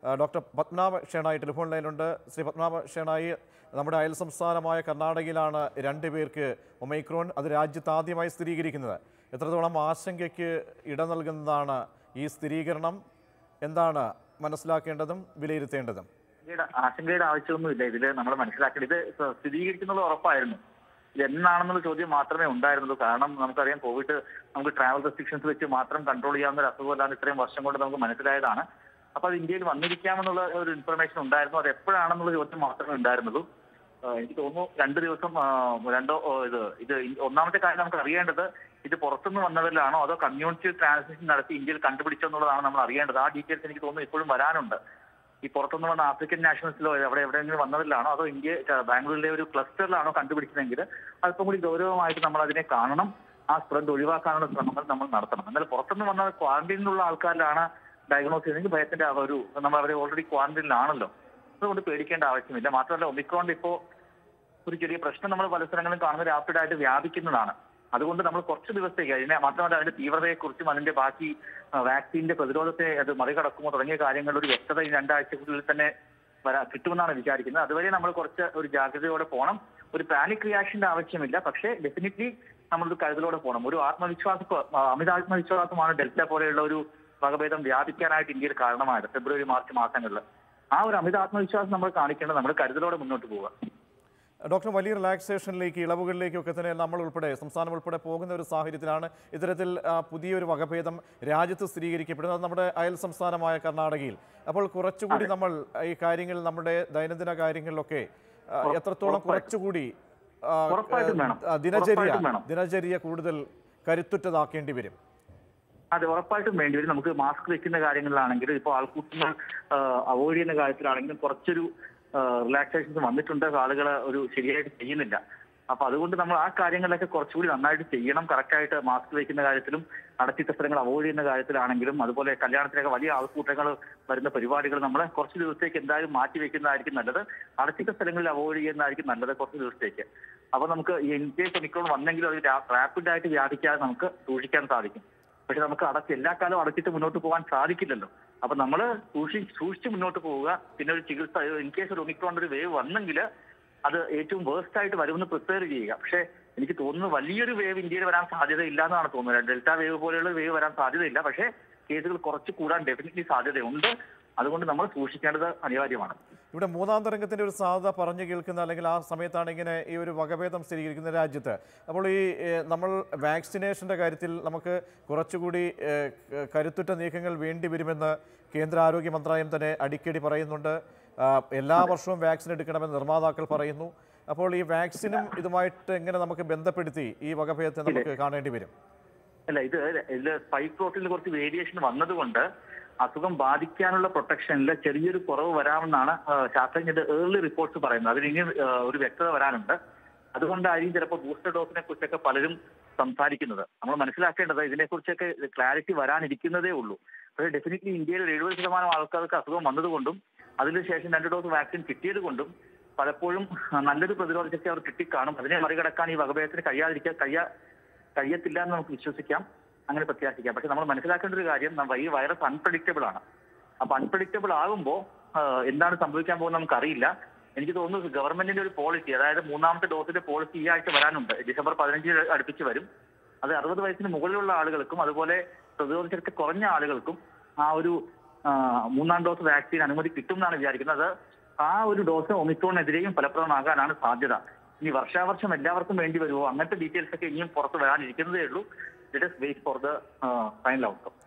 ആ, doctor Padmanabha Shenoy telephone ലൈനിലുണ്ട് ശ്രീ പത്മനാഭ ഷേണായി നമ്മുടെ അയൽ സംസ്ഥാനമായ കർണാടകയിലാണ് രണ്ട് പേർക്ക് ഒമൈക്രോൺ അത് രാജ്യത്ത് ആദ്യമായി സ്ഥിരീകരിക്കുന്നത് എത്രത്തോളം ആശങ്കയ്ക്ക് ഇട നൽകുന്നതാണ് ഈ സ്ഥിരീകരണം എന്താണ് മനസ്സിലാക്കേണ്ടതും വിലയിരുത്തേണ്ടതും ആശങ്കയുടെ ആശങ്കയുടെ ആവശ്യമൊന്നുമില്ല ഇതിൽ നമ്മൾ മനസ്സിലാക്കേണ്ടത് ഇത് സ്ഥിരീകരിക്കുന്നത് ഉറപ്പായിരുന്നു ഇത് എന്നാണെന്നുള്ള ചോദ്യം മാത്രമേ ഉണ്ടായിരുന്നുള്ളൂ കാരണം നമുക്കറിയാം കോവിഡ് നമുക്ക് ട്രാവൽ റെസ്ട്രിക്ഷൻസ് വെച്ച് മാത്രം കൺട്രോൾ ചെയ്യാവുന്ന ഒരു അസുഖമല്ലാന്ന് ഇത്രയും വർഷം കൊണ്ട് നമുക്ക് മനസ്സിലായതാണ് അപ്പൊ അത് ഇന്ത്യയിൽ വന്നിരിക്കാമെന്നുള്ള ഒരു ഇൻഫർമേഷൻ ഉണ്ടായിരുന്നു അത് എപ്പോഴാണെന്നുള്ള ചോദ്യം മാത്രമേ ഉണ്ടായിരുന്നുള്ളൂ ആഹ് എനിക്ക് തോന്നുന്നു രണ്ട് ദിവസം ആഹ് രണ്ടോ ഓ, ഇത് ഇത് ഇ- ഒന്നാമത്തെ കാര്യം നമുക്ക് അറിയേണ്ടത് ഇത് പുറത്തുനിന്ന് വന്നവരിലാണോ അതോ കമ്മ്യൂണിറ്റി ട്രാൻസ്മിഷൻ നടത്തി ഇന്ത്യയിൽ കണ്ടുപിടിച്ചോ എന്നുള്ളതാണ് നമ്മൾ അറിയേണ്ടത് ആ ഡീറ്റെയിൽസ് എനിക്ക് തോന്നുന്നു ഇപ്പോഴും വരാനുണ്ട് ഈ പുറത്തുനിന്ന് വന്ന ആഫ്രിക്കൻ നാഷണൽസിലോ എവിടെ എവിടെയെങ്കിലും വന്നതിലാണോ അതോ ഇന്ത്യ ക- ബാംഗ്ലൂരിലെ ഒരു ക്ലസ്റ്ററിലാണോ കണ്ടുപിടിച്ചതെങ്കിൽ അല്പം കൂടി ഗൗരവമായിട്ട് നമ്മൾ അതിനെ കാണണം ആ സ്പ്രെഡ് ഒഴിവാക്കാനുള്ള ശ്രമങ്ങൾ നമ്മൾ നടത്തണം എന്നാൽ പുറത്തുനിന്ന് വന്ന ക്വാറന്റൈനിലുള്ള ആൾക്കാരിലാണ് ഡയഗ്നോസ് ചെയ്തെങ്കിൽ ഭയത്തിന്റെ ആ ഒരു നമ്മൾ അവരെ ഓൾറെഡി ക്വാറന്റൈനിലാണല്ലോ അതുകൊണ്ട് പേടിക്കേണ്ട ആവശ്യമില്ല മാത്രമല്ല ഒമിക്രോണിന്റെ ഇപ്പോ ഒരു ചെറിയ പ്രശ്നം നമ്മൾ പല സ്ഥലങ്ങളിലും കാണുന്നത് റാപ്പിഡായിട്ട് വ്യാപിക്കുന്നതാണ് അതുകൊണ്ട് നമ്മൾ കുറച്ച് ദിവസത്തേക്ക് അതിനെ മാത്രമല്ല അതിന്റെ തീവ്രതയെക്കുറിച്ചും അതിന്റെ ബാക്കി ആ, വാക്സിന്റെ പ്രതിരോധത്തെ അത് മറികടക്കുമോ തുടങ്ങിയ കാര്യങ്ങളിൽ ഒരു വ്യക്തത ഈ രണ്ടാഴ്ചക്കുള്ളിൽ തന്നെ വരാ കിട്ടുമെന്നാണ് വിചാരിക്കുന്നത് അതുവരെ നമ്മൾ കുറച്ച് ഒരു ജാഗ്രതയോടെ പോകണം ഒരു പാനിക് റിയാക്ഷന്റെ ആവശ്യമില്ല പക്ഷേ ഡെഫിനറ്റ്ലി നമ്മളൊരു കരുതലോടെ പോകണം ഒരു ആത്മവിശ്വാസ അമിതാത്മവിശ്വാസമാണ് ഡെൽറ്റ പോലെയുള്ള ഒരു വകഭേദം വ്യാപിക്കാനായിട്ട് ഇന്ത്യയിൽ കാരണമായത് ഫെബ്രുവരി മാർച്ച് മാസങ്ങളിൽ ആ ഒരു അമിത ആത്മവിശ്വാസം നമ്മൾ കാണിക്കേണ്ടത് നമ്മൾ കരുതലോടെ മുന്നോട്ട് പോവുക ഡോക്ടർ വലിയ റിലാക്സേഷനിലേക്ക് ഇളവുകളിലേക്കൊക്കെ തന്നെ നമ്മൾ ഉൾപ്പെടെ സംസ്ഥാനം ഉൾപ്പെടെ പോകുന്ന ഒരു സാഹചര്യത്തിലാണ് ഇത്തരത്തിൽ ആ, പുതിയൊരു വകഭേദം രാജ്യത്ത് സ്ഥിരീകരിക്കപ്പെടുന്നത് അത് നമ്മുടെ അയൽ സംസ്ഥാനമായ കർണാടകയിൽ അപ്പോൾ കുറച്ചുകൂടി നമ്മൾ ഈ കാര്യങ്ങളിൽ നമ്മുടെ ദൈനംദിന കാര്യങ്ങളിലൊക്കെ ആ, എത്രത്തോളം കുറച്ചുകൂടി ആ, ഉറപ്പായിട്ടും വേണം. ആ, ദിനചര്യ ഉറപ്പായിട്ടും വേണം. ദിനചര്യ കൂടുതൽ കരുത്തുറ്റതാക്കേണ്ടി വരും അതെ ഉറപ്പായിട്ടും വേണ്ടി വരും നമുക്ക് മാസ്ക് വെക്കുന്ന കാര്യങ്ങളിലാണെങ്കിലും ഇപ്പോൾ ആൾക്കൂട്ടങ്ങൾ അവോയ്ഡ് ചെയ്യുന്ന കാര്യത്തിലാണെങ്കിലും കുറച്ചൊരു റിലാക്സേഷൻസ് വന്നിട്ടുണ്ട് ആളുകൾ ഒരു ശരിയായിട്ട് ചെയ്യുന്നില്ല അപ്പൊ അതുകൊണ്ട് നമ്മൾ ആ കാര്യങ്ങളിലൊക്കെ കുറച്ചുകൂടി നന്നായിട്ട് ചെയ്യണം കറക്റ്റായിട്ട് മാസ്ക് വെക്കുന്ന കാര്യത്തിലും അടച്ചിട്ട സ്ഥലങ്ങൾ അവോയ്ഡ് ചെയ്യുന്ന കാര്യത്തിലാണെങ്കിലും അതുപോലെ കല്യാണത്തിനൊക്കെ വലിയ ആൾക്കൂട്ടങ്ങൾ വരുന്ന പരിപാടികൾ നമ്മൾ കുറച്ച് ദിവസത്തേക്ക് എന്തായാലും മാറ്റി വെക്കുന്നതായിരിക്കും നല്ലത് അടച്ചിട്ട സ്ഥലങ്ങളിൽ അവോയ്ഡ് ചെയ്യുന്നതായിരിക്കും നല്ലത് കുറച്ച് ദിവസത്തേക്ക് അപ്പൊ നമുക്ക് ഈ ഇൻകേസ് ഒമിക്രോൺ വന്നെങ്കിലും അത് റാപ്പിഡ് ആയിട്ട് വ്യാപിക്കാതെ നമുക്ക് സൂക്ഷിക്കാൻ സാധിക്കും പക്ഷെ നമുക്ക് അടച്ച് എല്ലാ കാലവും അടച്ചിട്ട് മുന്നോട്ട് പോകാൻ സാധിക്കില്ലല്ലോ അപ്പൊ നമ്മൾ സൂക്ഷി സൂക്ഷിച്ച് മുന്നോട്ട് പോവുക പിന്നെ ഒരു ചികിത്സ ഇൻ കേസ് ഒരു ഒമിക്രോൺ ഒരു വേവ് വന്നെങ്കിൽ അത് ഏറ്റവും വേഴ്സ്റ്റ് ആയിട്ട് വരുമെന്ന് പ്രിപ്പയർ ചെയ്യുക പക്ഷെ എനിക്ക് തോന്നുന്നു വലിയൊരു വേവ് ഇന്ത്യയിൽ വരാൻ സാധ്യത ഇല്ല എന്നാണ് തോന്നുന്നത് ഡെൽറ്റ വേവ് പോലെയുള്ള വേവ് വരാൻ സാധ്യതയില്ല പക്ഷേ കേസുകൾ കുറച്ച് കൂടാൻ ഡെഫിനറ്റ്ലി സാധ്യതയുണ്ട് അതുകൊണ്ട് നമ്മൾ സൂക്ഷിക്കേണ്ടത് അനിവാര്യമാണ് ഇവിടെ മൂന്നാം തരംഗത്തിൻ്റെ ഒരു സാധ്യത പറഞ്ഞു കേൾക്കുന്ന അല്ലെങ്കിൽ ആ സമയത്താണ് ഇങ്ങനെ ഈ ഒരു വകഭേദം സ്ഥിരീകരിക്കുന്ന രാജ്യത്ത് അപ്പോൾ ഈ ഏഹ്, നമ്മൾ വാക്സിനേഷൻ്റെ കാര്യത്തിൽ നമുക്ക് കുറച്ചുകൂടി ഏഹ്, ക- കരുത്തുറ്റ നീക്കങ്ങൾ വേണ്ടി വരുമെന്ന് കേന്ദ്ര ആരോഗ്യ മന്ത്രാലയം തന്നെ അടിക്കടി പറയുന്നുണ്ട് ആ, എല്ലാ വർഷവും വാക്സിൻ എടുക്കണമെന്ന് നിർമ്മാതാക്കൾ പറയുന്നു അപ്പോൾ ഈ വാക്സിനും ഇതുമായിട്ട് എങ്ങനെ നമുക്ക് ബന്ധപ്പെടുത്തി ഈ വകഭേദത്തെ നമുക്ക് കാണേണ്ടി വരും അല്ല ഇത് ഇതിൽ സ്പൈക്ക് പ്രോട്ടീനിൽ കുറച്ച് വേരിയേഷൻ വന്നതുകൊണ്ട് അസുഖം ബാധിക്കാനുള്ള പ്രൊട്ടക്ഷനിൽ ചെറിയൊരു കുറവ് വരാമെന്നാണ് ആ, ശാസ്ത്രജ്ഞരുടെ ഏർലി റിപ്പോർട്ട്സ് പറയുന്നത് അതിന് ഇനി ആ, ഒരു വ്യക്തത വരാനുണ്ട് അതുകൊണ്ടായിരിക്കും ചിലപ്പോൾ ബൂസ്റ്റർ ഡോസിനെ കുറിച്ചൊക്കെ പലരും സംസാരിക്കുന്നത് നമ്മൾ മനസ്സിലാക്കേണ്ടത് ഇതിനെക്കുറിച്ചൊക്കെ ക്ലാരിറ്റി വരാനിരിക്കുന്നതേ ഉള്ളൂ പക്ഷേ ഡെഫിനറ്റ്ലി ഇന്ത്യയിൽ ഒരു എഴുപത് ശതമാനം ആൾക്കാർക്ക് അസുഖം വന്നതുകൊണ്ടും അതിനുശേഷം രണ്ട് ഡോസ് വാക്സിൻ കിട്ടിയത് കൊണ്ടും പലപ്പോഴും നല്ലൊരു പ്രതിരോധ ശക്തി അവർ കിട്ടിക്കാണും അതിനെ മറികടക്കാൻ ഈ വകഭേദത്തിന് കഴിയാതിരിക്കാൻ കഴിയാ കഴിയത്തില്ല എന്ന് നമുക്ക് വിശ്വസിക്കാം അങ്ങനെ പ്രത്യാശിക്കാം പക്ഷെ നമ്മൾ മനസ്സിലാക്കേണ്ട ഒരു കാര്യം നമ്മ- ഈ വൈറസ് അൺപ്രഡിക്റ്റബിൾ ആണ് അപ്പൊ അൺപ്രഡിക്റ്റബിൾ ആകുമ്പോൾ എന്താണ് സംഭവിക്കാൻ പോകുന്നത് നമുക്കറിയില്ല എനിക്ക് തോന്നുന്നു ഗവൺമെന്റിന്റെ ഒരു പോളിസി അതായത് മൂന്നാമത്തെ ഡോസിന്റെ പോളിസി ഈ ആഴ്ച വരാനുണ്ട് ഡിസംബർ പതിനഞ്ചിന് അടുപ്പിച്ച് വരും അത് അറുപത് വയസ്സിന് മുകളിലുള്ള ആളുകൾക്കും അതുപോലെ പ്രതിരോധ ശക്തി കുറഞ്ഞ ആളുകൾക്കും ആ ഒരു ആ, മൂന്നാം ഡോസ് വാക്സിൻ അനുമതി കിട്ടും എന്നാണ് വിചാരിക്കുന്നത് അത് ആ ഒരു ഡോസ് ഒമിക്രോണിനെതിരെയും ഫലപ്രദമാകാനാണ് സാധ്യത ഇനി വർഷാവർഷം എല്ലാവർക്കും വേണ്ടി വരുമോ അങ്ങനത്തെ ഡീറ്റെയിൽസ് ഒക്കെ ഇനിയും പുറത്ത് വരാനിരിക്കുന്നതേ ഉള്ളൂ let us wait for the final outcome